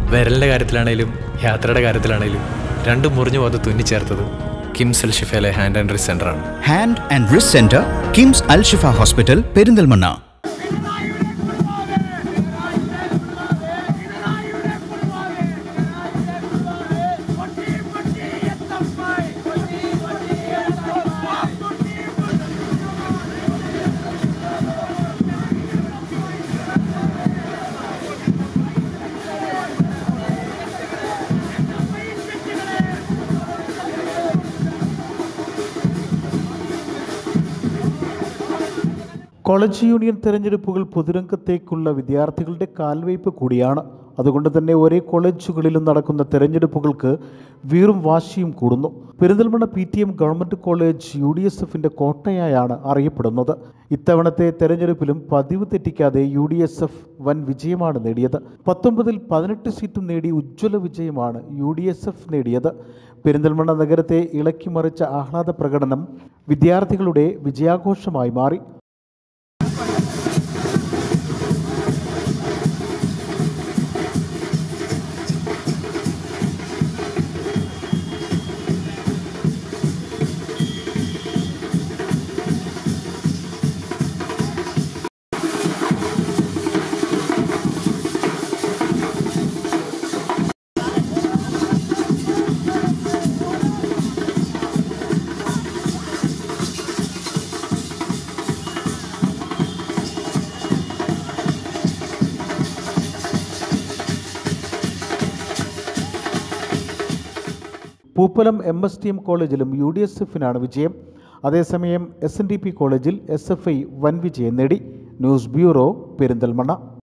വിരലിൻ്റെ കാര്യത്തിലാണേലും യാത്രയുടെ കാര്യത്തിലാണേലും രണ്ടും മുറിഞ്ഞു പോകാതെ തുന്നിച്ചേർത്തത് കിംസ് അൽ ഷിഫയിലെ ഹാൻഡ് ആൻഡ് റിസ് സെൻ്ററാണ് hand and wrist centre KIMS Al Shifa hospital Perinthalmanna college union തെരഞ്ഞെടുപ്പുകൾ പൊതുരംഗത്തേക്കുള്ള വിദ്യാർത്ഥികളുടെ കാൽവയ്പ് കൂടിയാണ് അതുകൊണ്ട് തന്നെ ഒരേ കോളേജുകളിലും നടക്കുന്ന തെരഞ്ഞെടുപ്പുകൾക്ക് വീറും വാശിയും കൂടുന്നു Perinthalmanna P T M government college U D S എഫിൻ്റെ കോട്ടയായാണ് അറിയപ്പെടുന്നത് ഇത്തവണത്തെ തെരഞ്ഞെടുപ്പിലും പതിവ് തെറ്റിക്കാതെ യു ഡി എസ് എഫ് വൻ വിജയമാണ് നേടിയത് പത്തൊമ്പതിൽ പതിനെട്ട് സീറ്റും നേടി ഉജ്ജ്വല വിജയമാണ് യു ഡി എസ് എഫ് നേടിയത് പെരിന്തൽമണ്ണ നഗരത്തെ ഇളക്കിമറിച്ച ആഹ്ലാദ പ്രകടനം വിദ്യാർത്ഥികളുടെ വിജയാഘോഷമായി മാറി Poopalam M S T M കോളേജിലും യു ഡി എസ് എഫിനാണ് വിജയം അതേസമയം എസ് എൻ ഡി പി കോളേജിൽ എസ് എഫ് ഐ വൻ വിജയം നേടി ന്യൂസ് ബ്യൂറോ പെരിന്തൽമണ്ണ